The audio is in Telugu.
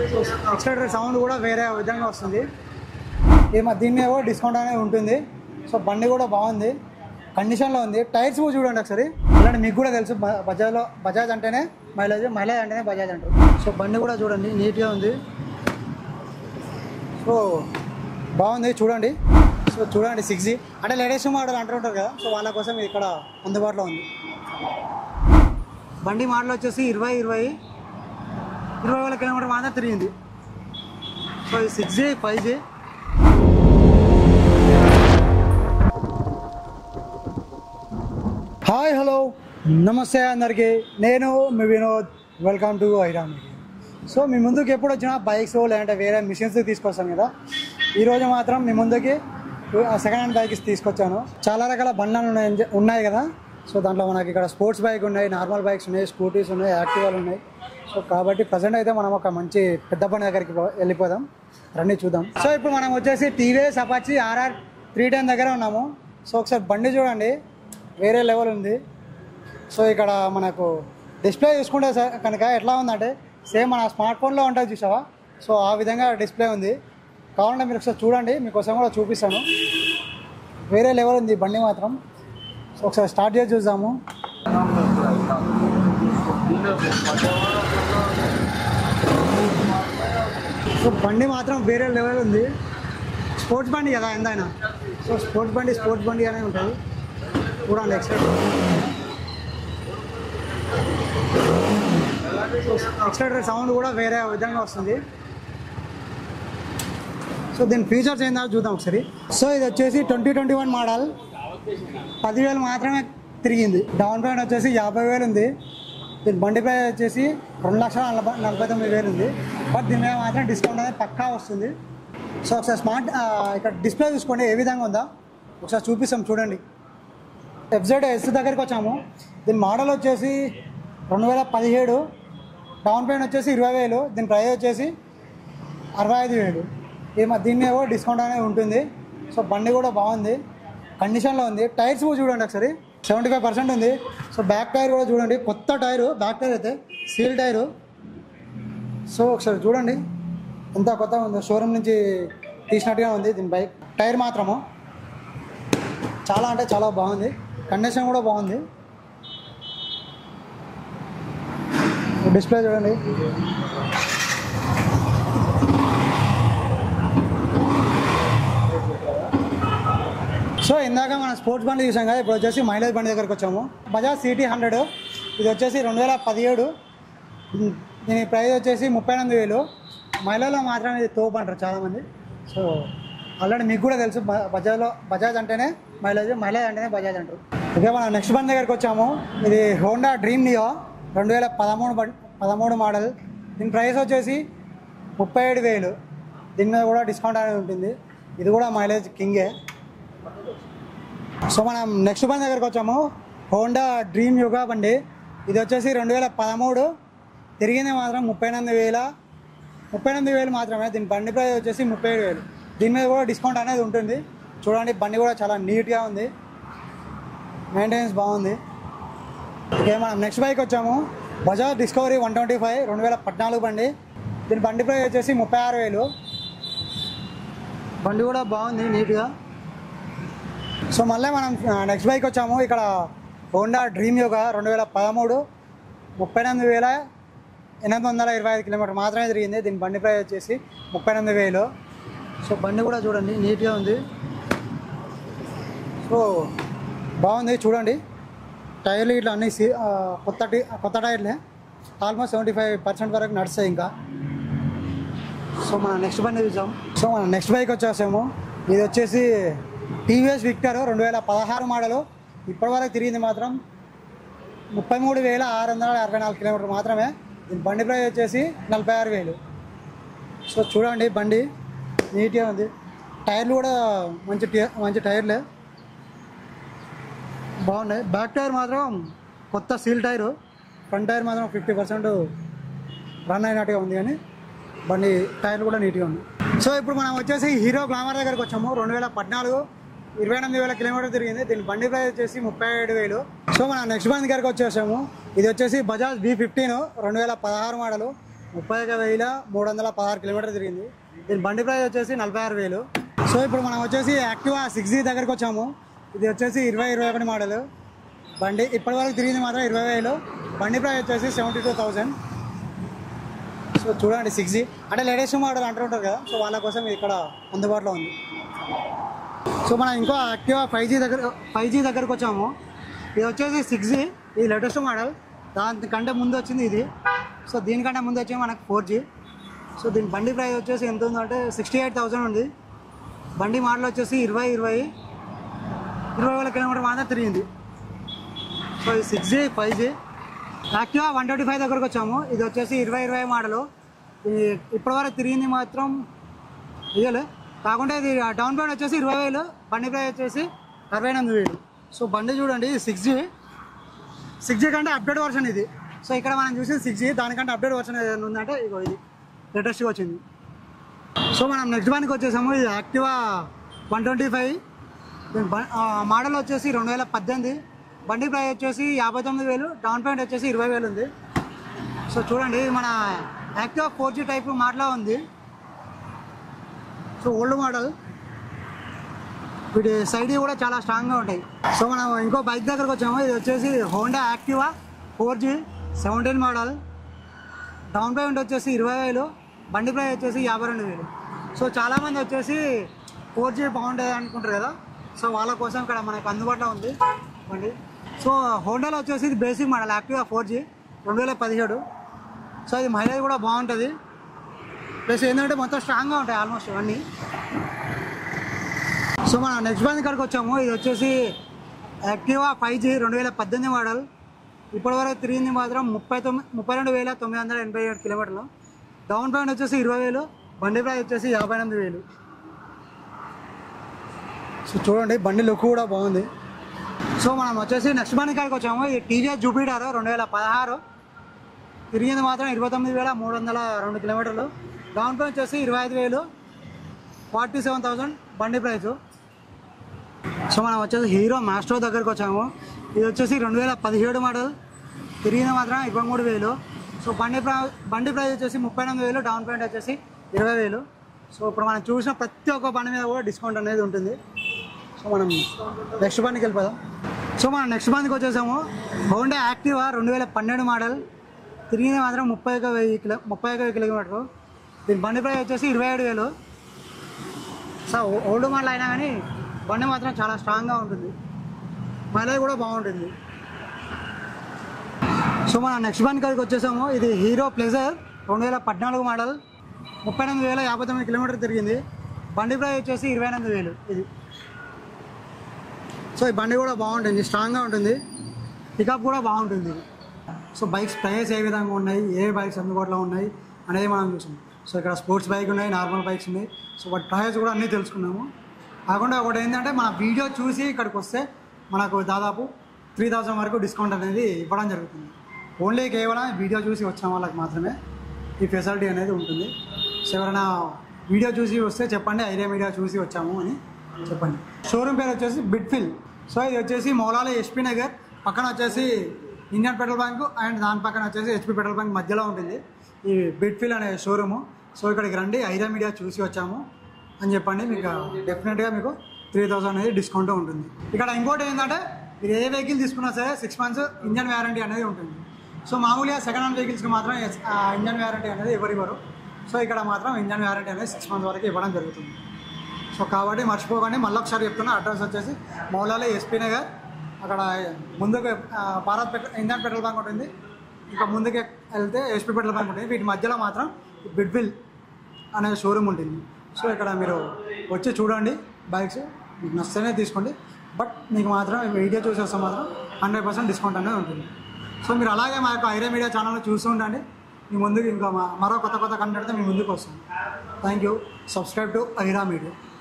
ఎక్స్ట్రా సౌండ్ కూడా వేరే విధంగా వస్తుంది ఏమో దీని మీద కూడా డిస్కౌంట్ అనేది ఉంటుంది సో బండి కూడా బాగుంది కండిషన్లో ఉంది టైర్స్ కూడా చూడండి ఒకసారి ఇలాంటి మీకు కూడా తెలుసు బ- బజాజ్లో బజాజ్ అంటేనే మైలేజ్ మైలేజ్ అంటేనే బజాజ్ అంటారు సో బండి కూడా చూడండి నీట్గా ఉంది సో బాగుంది చూడండి సో చూడండి సిక్స్ జీ అంటే లేటెస్ట్ మోడల్ అంటుంటారు కదా సో వాళ్ళ కోసం ఇది ఇక్కడ అందుబాటులో ఉంది బండి మోడల్ వచ్చేసి ఇరవై ఇరవై ఇరవై వేల కిలోమీటర్ మాత్రం తిరిగింది సో ఇది six G five G hi hello నమస్తే అందరికీ నేను మీ వినోద్ వెల్కమ్ టు ఐరామ్ సో మీ ముందుకు ఎప్పుడు వచ్చినా బైక్స్ లేదంటే వేరే మిషన్స్ తీసుకొస్తాను కదా ఈరోజు మాత్రం మీ ముందుకి సెకండ్ హ్యాండ్ బైక్స్ తీసుకొచ్చాను చాలా రకాల బండ్లు ఉన్నాయి ఉన్నాయి కదా సో దాంట్లో మనకి ఇక్కడ స్పోర్ట్స్ బైక్ ఉన్నాయి నార్మల్ బైక్స్ ఉన్నాయి స్కూటీస్ ఉన్నాయి యాక్టివాలు ఉన్నాయి సో కాబట్టి ప్రజెంట్ అయితే మనం ఒక మంచి పెద్ద బండి దగ్గరికి పో- వెళ్ళిపోదాం రండి చూద్దాం సో ఇప్పుడు మనం వచ్చేసి TVS Apache RR three ten దగ్గర ఉన్నాము సో ఒకసారి బండి చూడండి వేరే లెవెల్ ఉంది సో ఇక్కడ మనకు డిస్ప్లే చూసుకుంటే సార్ కనుక ఎట్లా ఉందంటే సేమ్ మన స్మార్ట్ ఫోన్లో ఉంటుంది చూసావా సో ఆ విధంగా డిస్ప్లే ఉంది కావాలంటే మీరు ఒకసారి చూడండి మీకోసం కూడా చూపిస్తాను వేరే లెవెల్ ఉంది ఈ బండి మాత్రం సో ఒకసారి స్టార్ట్ చేసి చూద్దాము సో బండి మాత్రం వేరే లెవెల్ ఉంది స్పోర్ట్స్ బండి కదా ఎంతైనా సో స్పోర్ట్స్ బండి స్పోర్ట్స్ బండి అనే ఉంటుంది చూడండి ఎక్సైట్ ఎక్సైటర్ సౌండ్ కూడా వేరే విధంగా వస్తుంది సో దీని ఫీచర్స్ ఏందో చూద్దాం ఒకసారి సో ఇది వచ్చేసి ట్వంటీ ట్వంటీ వన్ మోడల్ పదివేలు మాత్రమే తిరిగింది డౌన్ పేమెంట్ వచ్చేసి యాభై వేలు ఉంది దీని బండి ప్రైస్ వచ్చేసి రెండు లక్షల నలభై నలభై తొమ్మిది వేలు ఉంది బట్ దీని మీద మాత్రం డిస్కౌంట్ అనేది పక్కా వస్తుంది సో ఒకసారి స్మార్ట్ ఆ, ఇక్కడ డిస్ప్లే చూసుకోండి ఏ విధంగా ఉందా ఒకసారి చూపిస్తాం చూడండి ఎఫ్జెడ్ ఎస్ దగ్గరికి వచ్చాము దీని మోడల్ వచ్చేసి రెండు వేల పదిహేడు డౌన్ పేమెంట్ వచ్చేసి ఇరవై వేలు దీని ప్రైస్ వచ్చేసి అరవై ఐదు వేలు ఈ మ- దీని మీద కూడా డిస్కౌంట్ అనేది ఉంటుంది సో బండి కూడా బాగుంది కండిషన్లో ఉంది టైర్స్ కూడా చూడండి ఒకసారి సెవెంటీ ఫైవ్ పర్సెంట్ ఉంది సో బ్యాక్ టైర్ కూడా చూడండి కొత్త టైరు బ్యాక్ టైర్ అయితే సీల్ టైరు సో ఒకసారి చూడండి ఎంత కొత్తగా ఉందో షోరూమ్ నుంచి తీసినట్టుగా ఉంది దీని బైక్ టైర్ మాత్రము చాలా అంటే చాలా బాగుంది కండిషన్ కూడా బాగుంది డిస్ప్లే చూడండి సో ఇందాక మన స్పోర్ట్స్ బండి చూసాం కదా ఇప్పుడు వచ్చేసి మైలేజ్ బండి దగ్గరికి వచ్చాము బజాజ్ సిటీ హండ్రెడ్ ఇది వచ్చేసి రెండు వేల పదిహేడు దీని ప్రైస్ వచ్చేసి ముప్పై ఎనిమిది వేలు మైలేజ్లో మాత్రం ఇది తోపు అంటారు చాలామంది సో ఆల్రెడీ మీకు కూడా తెలుసు బ- బజాజ్లో బజాజ్ అంటేనే మైలేజ్ మైలేజ్ అంటేనే బజాజ్ అంటారు ఇక మనం నెక్స్ట్ బండి దగ్గరికి వచ్చాము ఇది హోండా డ్రీమ్ నియో రెండు వేల పదమూడు బం- పదమూడు మోడల్ దీని ప్రైస్ వచ్చేసి ముప్పై ఏడు వేలు దీని మీద కూడా డిస్కౌంట్ అనేది ఉంటుంది ఇది కూడా మైలేజ్ కింగే సో మనం నెక్స్ట్ బండి దగ్గరికి వచ్చాము హోండా డ్రీమ్ యుగా బండి ఇది వచ్చేసి రెండు వేల పదమూడు తిరిగింది మాత్రం ముప్పై ఎనిమిది వేల ముప్పై ఎనిమిది వేలు మాత్రమే దీని బండి ప్రైస్ వచ్చేసి ముప్పై ఏడు వేలు దీని మీద కూడా డిస్కౌంట్ అనేది ఉంటుంది చూడండి బండి కూడా చాలా నీట్గా ఉంది మెయింటెనెన్స్ బాగుంది ఓకే మనం నెక్స్ట్ బైక్ వచ్చాము Bajaj discovery one twenty five రెండు వేల పద్నాలుగు బండి దీని బండి ప్రైస్ వచ్చేసి ముప్పై ఆరు వేలు బండి కూడా బాగుంది నీట్గా సో మళ్ళీ మనం నెక్స్ట్ బైక్ వచ్చాము ఇక్కడ హోండా డ్రీమ్ యోగా రెండు వేల పదమూడు ముప్పై ఎనిమిది వేల ఎనిమిది వందల ఇరవై ఐదు కిలోమీటర్ మాత్రమే తిరిగింది దీని బండి ప్రైస్ వచ్చేసి ముప్పై ఎనిమిది వేలు సో బండి కూడా చూడండి నీట్గా ఉంది సో బాగుంది చూడండి టైర్లు ఇట్లా అన్ని సీ- ఆ, కొత్త టీ కొత్త టైర్లే ఆల్మోస్ట్ సెవెంటీ ఫైవ్ పర్సెంట్ వరకు నడుస్తాయి ఇంకా సో మన నెక్స్ట్ బండి చూసాం సో మన నెక్స్ట్ బైక్ వచ్చేసాము ఇది వచ్చేసి టీవీఎస్ విక్టర్ రెండు వేల పదహారు మోడలు ఇప్పటివరకు తిరిగింది మాత్రం ముప్పై మూడు వేల ఆరు వందల అరవై నాలుగు కిలోమీటర్ మాత్రమే దీని బండి ప్రైస్ వచ్చేసి నలభై ఆరు వేలు సో చూడండి బండి నీట్గా ఉంది టైర్లు కూడా మంచి టి- మంచి టైర్లే బాగున్నాయి బ్యాక్ టైర్ మాత్రం కొత్త సీల్ టైరు ఫ్రంట్ టైర్ మాత్రం ఫిఫ్టీ పర్సెంట్ రన్ అయినట్టుగా ఉంది కానీ బండి టైర్లు కూడా నీట్గా ఉంది సో ఇప్పుడు మనం వచ్చేసి హీరో గ్లామర్ దగ్గరికి వచ్చాము రెండు వేల పద్నాలుగు ఇరవై ఎనిమిది వేల కిలోమీటర్ తిరిగింది దీని బండి ప్రైస్ వచ్చేసి ముప్పై ఏడు వేలు సో మనం నెక్స్ట్ బండి దగ్గరికి వచ్చేసాము ఇది వచ్చేసి బజాజ్ బీ ఫిఫ్టీన్ రెండు వేల పదహారు మోడలు ముప్పై ఒక వేల మూడు వందల పదహారు కిలోమీటర్ తిరిగింది దీని బండి ప్రైస్ వచ్చేసి నలభై ఆరు వేలు సో ఇప్పుడు మనం వచ్చేసి యాక్టివా సిక్స్ జీ దగ్గరికి వచ్చాము ఇది వచ్చేసి ఇరవై ఇరవై ఒకటి మోడల్ బండి ఇప్పటి వరకు తిరిగింది మాత్రం ఇరవై వేలు బండి ప్రైస్ వచ్చేసి సెవెంటీ టూ థౌజండ్ సో చూడండి సిక్స్ జీ అంటే లేటెస్ట్ మోడల్ అంటుంటారు కదా సో వాళ్ళ కోసం ఇది ఇక్కడ అందుబాటులో ఉంది సో మనం ఇంకో యాక్టివా ఫైవ్ జీ దగ్గర ఫైవ్ జీ దగ్గరకు వచ్చాము ఇది వచ్చేసి సిక్స్ జీ ఇది లేటెస్ట్ మోడల్ దానికంటే ముందు వచ్చింది ఇది సో దీనికంటే ముందు వచ్చి మనకు ఫోర్ జీ సో దీని బండి ప్రైస్ వచ్చేసి ఎంత ఉందంటే సిక్స్టీ ఎయిట్ థౌసండ్ ఉంది బండి మోడల్ వచ్చేసి ఇరవై ఇరవై ఇరవై వేల కిలోమీటర్ మాత్రం తిరిగింది సో ఇది six G five G Activa one twenty five దగ్గరకు వచ్చాము ఇది వచ్చేసి ఇరవై ఇరవై మోడలు ఇది ఇప్పటివరకు తిరిగింది మాత్రం ఇయ్యలే కాకుండా ఇది డౌన్ పేమెంట్ వచ్చేసి ఇరవై వేలు బండి ప్రైస్ వచ్చేసి అరవై ఎనిమిది వేలు సో బండి చూడండి సిక్స్ జీ సిక్స్ జీ కంటే అప్డేట్ వర్షన్ ఇది సో ఇక్కడ మనం చూసి సిక్స్ జీ దానికంటే అప్డేట్ వర్షన్ ఏదైనా ఉందంటే ఇగో ఇది లేటెస్ట్గా వచ్చింది సో మనం నెక్స్ట్ బండికి వచ్చేసాము ఇది Activa one twenty five model వచ్చేసి రెండు వేల పద్దెనిమిది బండి ప్రైస్ వచ్చేసి యాభై తొమ్మిది వేలు డౌన్ పేమెంట్ వచ్చేసి ఇరవై వేలు ఉంది సో చూడండి ఇది మన యాక్టివా ఫోర్ జీ టైప్ మోడల్లో ఉంది సో ఓల్డ్ మోడల్ వీటి సైడ్ కూడా చాలా స్ట్రాంగ్గా ఉంటాయి సో మనం ఇంకో బైక్ దగ్గరకు వచ్చాము ఇది వచ్చేసి Honda Activa four G seventeen model down payment వచ్చేసి ఇరవై వేలు బండి ప్రైస్ వచ్చేసి యాభై రెండు వేలు సో చాలామంది వచ్చేసి ఫోర్ జీ బాగుంటుంది అనుకుంటారు కదా సో వాళ్ళ కోసం ఇక్కడ మనకు అందుబాటులో ఉంది బండి సో హోండాలో వచ్చేసి ఇది basic model Activa four G రెండు వేల పదిహేడు సో ఇది మైలేజ్ కూడా బాగుంటుంది ప్లస్ ఏంటంటే మొత్తం స్ట్రాంగ్గా ఉంటాయి ఆల్మోస్ట్ ఇవన్నీ సో మనం నెక్స్ట్ బండి కాడికి వచ్చాము ఇది వచ్చేసి యాక్టివా ఫైవ్ జీ రెండు వేల పద్దెనిమిది మోడల్ ఇప్పటివరకు తిరిగింది మాత్రం ముప్పై తొమ్మిది ముప్పై రెండు వేల తొమ్మిది వందల ఎనభై ఏడు కిలోమీటర్లు డౌన్ పేమెంట్ వచ్చేసి ఇరవై వేలు బండి ప్రైస్ వచ్చేసి యాభై ఎనిమిది వేలు సో చూడండి బండి లుక్ కూడా బాగుంది సో మనం వచ్చేసి నెక్స్ట్ బండి కాడికి వచ్చాము ఇది టీవీఎస్ జూపిటర్ రెండు వేల పదహారు తిరిగింది మాత్రం ఇరవై తొమ్మిది వేల మూడు వందల రెండు కిలోమీటర్లు డౌన్ పేమెంట్ వచ్చేసి ఇరవై ఐదు వేలు ఫార్టీ సెవెన్ థౌసండ్ బండి ప్రైస్ సో మనం వచ్చేసి హీరో మాస్ట్రో దగ్గరకు వచ్చాము ఇది వచ్చేసి రెండు వేల పదిహేడు మోడల్ తిరిగింది మాత్రం ఇరవై మూడు వేలు సో బండి ప్రా బండి ప్రైస్ వచ్చేసి ముప్పై ఎనిమిది వేలు డౌన్ పేమెంట్ వచ్చేసి ఇరవై వేలు సో ఇప్పుడు మనం చూసిన ప్రతి ఒక్క బండి మీద కూడా డిస్కౌంట్ అనేది ఉంటుంది సో మనం నెక్స్ట్ బండికి వెళ్ళిపోదాం సో మనం నెక్స్ట్ బండికి వచ్చేసాము హోండా యాక్టివా రెండు వేల పన్నెండు మోడల్ తిరిగింది మాత్రం ముప్పై ఒక వెయ్యి కిలో ముప్పై ఒక వెయ్యి కిలోమీటర్లు దీని బండి ప్రైస్ వచ్చేసి ఇరవై ఏడు వేలు సో ఓల్డ్ మోడల్ అయినా కానీ బండి మాత్రం చాలా స్ట్రాంగ్గా ఉంటుంది మైలేజ్ కూడా బాగుంటుంది సో మన నెక్స్ట్ బండి కాడికి వచ్చేసాము ఇది హీరో ప్లెజర్ రెండు వేల పద్నాలుగు మోడల్ ముప్పై ఎనిమిది వేల యాభై తొమ్మిది కిలోమీటర్ తిరిగింది బండి ప్రైస్ వచ్చేసి ఇరవై ఎనిమిది వేలు ఇది సో ఈ బండి కూడా బాగుంటుంది స్ట్రాంగ్గా ఉంటుంది పికప్ కూడా బాగుంటుంది సో బైక్స్ ప్రైస్ ఏ విధంగా ఉన్నాయి ఏ బైక్స్ అందుబాటులో ఉన్నాయి అనేది మనం చూసాం సో ఇక్కడ స్పోర్ట్స్ బైక్ ఉన్నాయి నార్మల్ బైక్స్ ఉన్నాయి సో వాటి ప్రైస్ కూడా అన్నీ తెలుసుకున్నాము కాకుండా ఒకటి ఏంటంటే మన వీడియో చూసి ఇక్కడికి వస్తే మనకు దాదాపు త్రీ థౌజండ్ వరకు డిస్కౌంట్ అనేది ఇవ్వడం జరుగుతుంది ఓన్లీ కేవలం వీడియో చూసి వచ్చిన వాళ్ళకి మాత్రమే ఈ ఫెసిలిటీ అనేది ఉంటుంది సో ఎవరైనా వీడియో చూసి వస్తే చెప్పండి ఐడియా మీడియా చూసి వచ్చాము అని చెప్పండి షోరూమ్ పేరు వచ్చేసి బిడ్ఫిల్ సో ఇది వచ్చేసి మౌలాల ఎస్పీ నగర్ పక్కన వచ్చేసి ఇండియన్ పెట్రోల్ బ్యాంక్ అండ్ దాని పక్కన వచ్చేసి హెచ్పి పెట్రోల్ బ్యాంక్ మధ్యలో ఉంటుంది ఈ బిడ్ఫిల్ అనే షోరూము సో ఇక్కడికి రండి ఐడియా మీడియా చూసి వచ్చాము అని చెప్పండి మీకు డెఫినెట్గా మీకు త్రీ థౌసండ్ అనేది డిస్కౌంట్ ఉంటుంది ఇక్కడ ఇంకోటి ఏంటంటే మీరు ఏ వెహికల్ తీసుకున్నా సరే సిక్స్ మంత్స్ ఇంజన్ వ్యారంటీ అనేది ఉంటుంది సో మామూలుగా సెకండ్ హ్యాండ్ వెహికల్స్కి మాత్రం ఎస్- ఆ ఇంజన్ వ్యారంటీ అనేది ఎవరు ఇవ్వరు సో ఇక్కడ మాత్రం ఇంజన్ వ్యారంటీ అనేది సిక్స్ మంత్స్ వరకు ఇవ్వడం జరుగుతుంది సో కాబట్టి మర్చిపోకండి మళ్ళీ ఒకసారి చెప్తున్నా అడ్రస్ వచ్చేసి మౌలాలి ఎస్పీ నగర్ అక్కడ ముందుకు ఆ, Bharat petrol Indian petrol bunk ఉంటుంది ఇంకా ముందుకు వెళ్తే ఎస్పీ పెట్రోల్ బంక్ ఉంటుంది వీటి మధ్యలో మాత్రం బిడ్విల్ అనే షోరూమ్ ఉంటుంది సో ఇక్కడ మీరు వచ్చి చూడండి బైక్స్ మీకు నచ్చితేనే తీసుకోండి బట్ మీకు మాత్రం వీడియో చూసి వస్తే మాత్రం హండ్రెడ్ పర్సెంట్ డిస్కౌంట్ అనేది ఉంటుంది సో మీరు అలాగే మా యొక్క ఐరే మీడియా ఛానల్లో చూస్తూ ఉండండి మీ ముందుకు ఇంకా మా- మరో కొత్త కొత్త కంటెంట్తో మీ ముందుకు వస్తుంది thank you subscribe to Aira media